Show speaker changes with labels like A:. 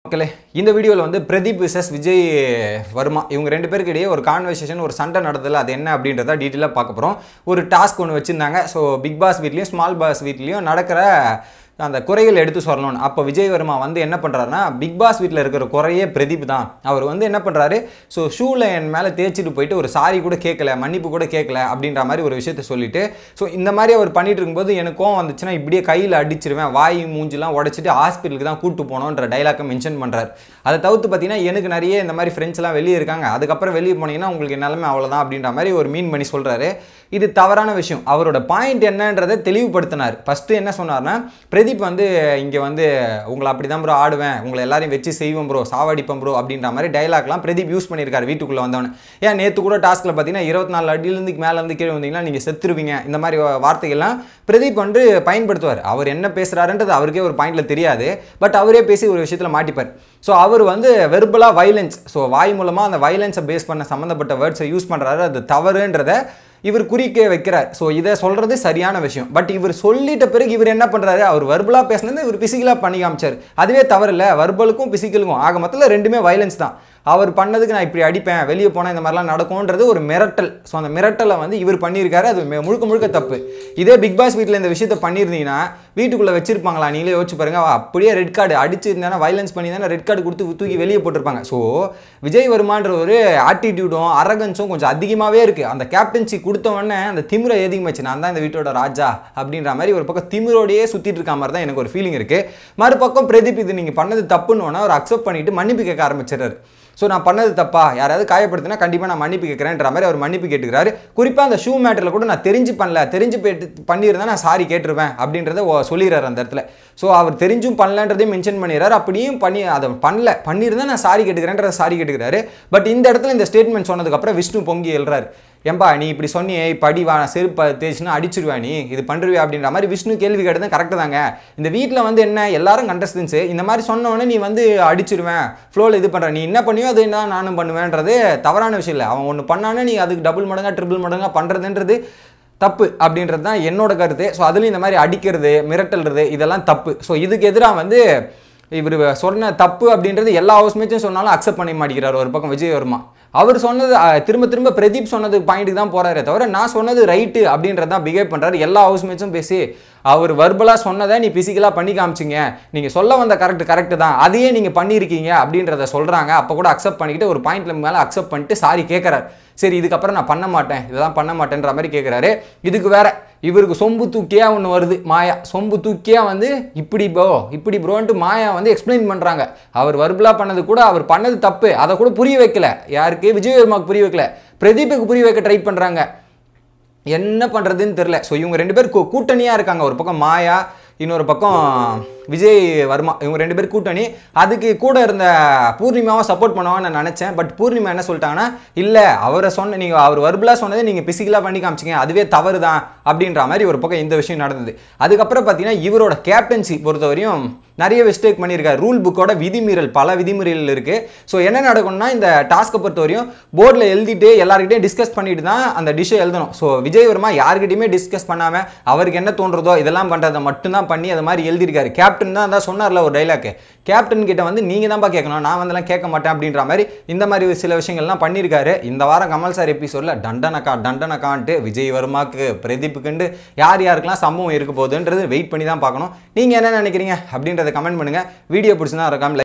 A: மக்களே இந்த வீடியோவில் வந்து பிரதீப் விசஸ் விஜய் வர்மா இவங்க ரெண்டு பேருக்கு இடையே ஒரு கான்வர்சேஷன் ஒரு சண்டை நடந்ததில்ல அது என்ன அப்படின்றத டீட்டெயிலாக பார்க்க போகிறோம் ஒரு டாஸ்க் ஒன்று வச்சுருந்தாங்க ஸோ பிக் பாஸ் வீட்லேயும் ஸ்மால் பாஸ் வீட்லேயும் நடக்கிற அந்த குறைகள் எடுத்து சொல்லணும்னு அப்போ விஜய் வர்மா வந்து என்ன பண்ணுறாருன்னா பிக் பாஸ் வீட்டில் இருக்கிற குறையே பிரதீப் தான் அவர் வந்து என்ன பண்ணுறாரு ஸோ ஷூவில் என் மேலே தேய்ச்சிட்டு போயிட்டு ஒரு சாரி கூட கேட்கல மன்னிப்பு கூட கேட்கல அப்படின்ற மாதிரி ஒரு விஷயத்த சொல்லிட்டு ஸோ இந்த மாதிரி அவர் பண்ணிட்டு இருக்கும்போது எனக்கு கோவம் வந்துச்சுன்னா இப்படியே கையில் அடிச்சிருவேன் வாய் மூஞ்சிலாம் உடச்சிட்டு ஹாஸ்பிட்டலுக்கு தான் கூட்டு போனோன்ற டைலாக்கை மென்ஷன் பண்ணுறாரு அதை தவிர்த்து பார்த்தீங்கன்னா எனக்கு நிறைய இந்த மாதிரி ஃப்ரெண்ட்ஸ்லாம் வெளியே இருக்காங்க அதுக்கப்புறம் வெளியே போனீங்கன்னா உங்களுக்கு நிலைமை அவ்வளோதான் அப்படின்ற மாதிரி ஒரு மீன் பண்ணி சொல்கிறாரு இது தவறான விஷயம் அவரோட பாயிண்ட் என்னன்றதை தெளிவுபடுத்தினார் ஃபஸ்ட்டு என்ன சொன்னார்னா பிரதீப் வந்து இங்கே வந்து உங்களை அப்படி தான் ப்ரோ ஆடுவேன் உங்களை எல்லாரையும் வச்சு செய்வோம் ப்ரோ சாவடிப்பேன் ப்ரோ அப்படின்ற மாதிரி டைலாக்லாம் பிரதீப் யூஸ் பண்ணியிருக்காரு வீட்டுக்குள்ளே வந்தவனே ஏன் நேற்று கூட டாஸ்கில் பார்த்தீங்கன்னா இருபத்தி நாலு அடியிலேருந்து மேலேருந்து கீழே வந்தீங்கன்னா நீங்கள் செத்துருவீங்க இந்த மாதிரி வா- வார்த்தைகள்லாம் பிரதீப் வந்து பயன்படுத்துவார் அவர் என்ன பேசுகிறாருன்றது அவருக்கே ஒரு பாயிண்டில் தெரியாது பட் அவரே பேசி ஒரு விஷயத்தில் மாட்டிப்பார் ஸோ அவர் வந்து வெர்பலாக வைலன்ஸ் ஸோ வாய் மூலமாக அந்த வைலன்ஸை பேஸ் பண்ண சம்மந்தப்பட்ட வேர்ட்ஸை யூஸ் பண்ணுறாரு அது தவறுன்றத இவர் குறிக்க வைக்கிறார் ஸோ இதை சொல்கிறது சரியான விஷயம் பட் இவர் சொல்லிட்ட பிறகு இவர் என்ன பண்ணுறாரு அவர் வர்பலாக பேசினது இவர் பிசிக்கலாக பண்ணி காமிச்சார் அதுவே தவறு இல்லை வர்பலுக்கும் பிசிக்கலுக்கும் ஆக மொத்தத்தில் ரெண்டுமே வைலன்ஸ் தான் அவர் பண்ணதுக்கு நான் இப்படி அடிப்பேன் வெளியே போனால் இந்த மாதிரிலாம் நடக்கும்ன்றது ஒரு மிரட்டல் ஸோ அந்த மிரட்டலை வந்து இவர் பண்ணியிருக்காரு அது மெ- முழுக்க முழுக்க தப்பு இதே பிக் பாஸ் வீட்டில் இந்த விஷயத்த பண்ணியிருந்தீங்கன்னா வீட்டுக்குள்ளே வச்சிருப்பாங்களா நீங்களே யோசிச்சு பாருங்க அவ அப்படியே ரெட் கார்டு அடிச்சிருந்தானா வைலன்ஸ் பண்ணி தானே ரெட் கார்டு கொடுத்து தூக்கி வெளியே போட்டிருப்பாங்க ஸோ விஜய் வருமான்ற ஒரு ஆட்டிடியூடும் அரகன்ஸும் கொஞ்சம் அதிகமாகவே இருக்குது அந்த கேப்டன்சி கொடுத்த உடனே அந்த திமிரை ஏதிகமாச்சு நான் தான் இந்த வீட்டோட ராஜா அப்படின்ற மாதிரி ஒரு பக்கம் திமிரோடையே சுற்றிட்டு இருக்க மாதிரி தான் எனக்கு ஒரு ஃபீலிங் இருக்குது மறுபக்கம் பிரதீப் இது நீங்கள் பண்ணது தப்புன்னு உடனே அவர் அக்செப்ட் பண்ணிட்டு மன்னிப்பு கேட்க ஆரம்பிச்சிடுறாரு ஸோ நான் பண்ணது தப்பா யாராவது காயப்படுத்தினா கண்டிப்பாக நான் மன்னிப்பு கேட்குறேன்ற மாதிரி அவர் மன்னிப்பு கேட்டுக்கிறாரு குறிப்பாக அந்த ஷூ மேட்டரில் கூட நான் தெரிஞ்சு பண்ணல தெரிஞ்சு போயிட்டு பண்ணியிருந்தா நான் சாரி கேட்டுருவேன் அப்படின்றத ஓ- சொல்லிடுறாரு அந்த இடத்துல ஸோ அவர் தெரிஞ்சும் பண்ணலன்றதையும் மென்ஷன் பண்ணிடுறாரு அப்படியும் பண்ணி அதை பண்ணல பண்ணியிருந்தா நான் சாரி கேட்டுக்கிறேன்றத சாரி கேட்டுக்கிறாரு பட் இந்த இடத்துல இந்த ஸ்டேட்மெண்ட் சொன்னதுக்கப்புறம் விஷ்ணு பொங்கி எழுறாரு ஏம்பா நீ இப்படி சொன்னியே இப்போ அடி வா செருப்பு தேய்ச்சினா அடிச்சிருவா நீ இது பண்ணுறியா அப்படின்ற மாதிரி விஷ்ணு கேள்வி கேட்டது கரெக்டு தாங்க இந்த வீட்டில் வந்து என்ன எல்லாரும் கண்டஸ்டன்ஸு இந்த மாதிரி சொன்ன உடனே நீ வந்து அடிச்சிருவேன் ஃப்ளோவில் இது பண்ணுற நீ என்ன பண்ணியோ அது என்ன நானும் பண்ணுவேன்றது தவறான விஷயம் இல்லை அவன் ஒன்று பண்ணானே நீ அதுக்கு டபுள் மடங்கா ட்ரிபிள் மடங்கா பண்ணுறதுன்றது தப்பு அப்படின்றது தான் என்னோட கருத்து ஸோ அதுலேயும் இந்த மாதிரி அடிக்கிறது மிரட்டல்றது இதெல்லாம் தப்பு ஸோ இதுக்கு எதிராக வந்து இவர் சொன்ன தப்பு அப்படின்றது எல்லா ஹவுஸ்மேட்சும் சொன்னாலும் அக்செப்ட் பண்ண மாட்டேங்கிறார் ஒரு பக்கம் விஜய் வர்மா அவர் சொன்னது அஹ், திரும்ப திரும்ப பிரதீப் சொன்னது பாயிண்ட்டுக்கு தான் போறாரே தவிர நான் சொன்னது ரைட்டு அப்படின்றது தான் பிஹேவ் பண்ணுறாரு எல்லா ஹவுஸ்மேட்ஸும் பேசி அவர் வர்பலாக சொன்னதை நீ பிசிக்கலாக பண்ணி காமிச்சிங்க நீங்கள் சொல்ல வந்த கரெக்ட் கரெக்டு தான் அதையே நீங்கள் பண்ணியிருக்கீங்க அப்படின்றத சொல்கிறாங்க அப்போ கூட அக்செப்ட் பண்ணிக்கிட்டு ஒரு பாயிண்ட்ல மேலே அக்செப்ட் பண்ணிட்டு சாரி கேட்குறாரு சரி இதுக்கப்புறம் நான் பண்ண மாட்டேன் இதெல்லாம் பண்ண மாட்டேன்ற மாதிரி கேட்குறாரு இதுக்கு வேற இவருக்கு சொம்பு தூக்கியா ஒன்று வருது மாயா சொம்பு தூக்கியா வந்து இப்படி ப்ரோ இப்படி ப்ரோன்ட்டு மாயா வந்து எக்ஸ்பிளைன் பண்ணுறாங்க அவர் வர்பலா பண்ணது கூட அவர் பண்ணது தப்பு அதை கூட புரிய வைக்கல யாருக்கு விஜயவர்மாவுக்கு புரிய வைக்கல பிரதீப்புக்கு புரிய வைக்க ட்ரை பண்ணுறாங்க என்ன பண்ணுறதுன்னு தெரில ஸோ இவங்க ரெண்டு பேர் கூ- கூட்டணியா இருக்காங்க ஒரு பக்கம் மாயா இன்னொரு பக்கம் விஜய் வர்மா இவங்க ரெண்டு பேர் கூட்டணி அதுக்கு கூட இருந்த பூர்ணிமாவை சப்போர்ட் பண்ணுவான்னு நான் நினச்சேன் பட் பூர்ணிமா என்ன சொல்லிட்டாங்கன்னா இல்லை அவரை சொன்ன நீங்கள் அவர் வர்பலாக சொன்னதை நீங்கள் பிசிக்கலாக பண்ணி காமிச்சிங்க அதுவே தவறு தான் அப்படின்ற மாதிரி ஒரு பக்கம் இந்த விஷயம் நடந்தது அதுக்கப்புறம் பார்த்தீங்கன்னா இவரோட கேப்டன்சி பொறுத்தவரையும் நிறைய மிஸ்டேக் பண்ணியிருக்காரு ரூல் புக்கோட விதிமீறல் பல விதிமீறல் இருக்குது ஸோ என்ன நடக்கும்னா இந்த டாஸ்க்கை பொறுத்தவரையும் போர்டில் எழுதிட்டு எல்லாருக்கிட்டையும் டிஸ்கஸ் பண்ணிட்டு தான் அந்த டிஷ்ஷை எழுதணும் ஸோ விஜய் வர்மா யாருக்கிட்டையுமே டிஸ்கஸ் பண்ணாமல் அவருக்கு என்ன தோன்றதோ இதெல்லாம் பண்ணுறதை மட்டும்தான் பண்ணி அது மாதிரி எழுதியிருக்காரு கேப்டன் தான் அதான் சொன்னார்ல ஒரு டைலாக்கு கேப்டன் கிட்ட வந்து நீங்கள் தான்ப்பா கேட்கணும் நான் வந்தெல்லாம் கேட்க மாட்டேன் அப்படின்ற மாதிரி இந்த மாதிரி சில விஷயங்கள்லாம் பண்ணியிருக்காரு இந்த வாரம் கமல் சார் எபிசோடில் தண்டனக்கா தண்டனக்கான்ட்டு விஜய் வர்மாக்கு பிரதீப்புக்குண்டு யார் யாருக்கெல்லாம் சம்பவம் இருக்க போகுதுன்றது வெயிட் பண்ணி தான் பார்க்கணும் நீங்கள் என்ன நினைக்கிறீங்க அப்படின்றத கமெண்ட் பண்ணுங்கள் வீடியோ பிடிச்சிருந்தா இருக்காம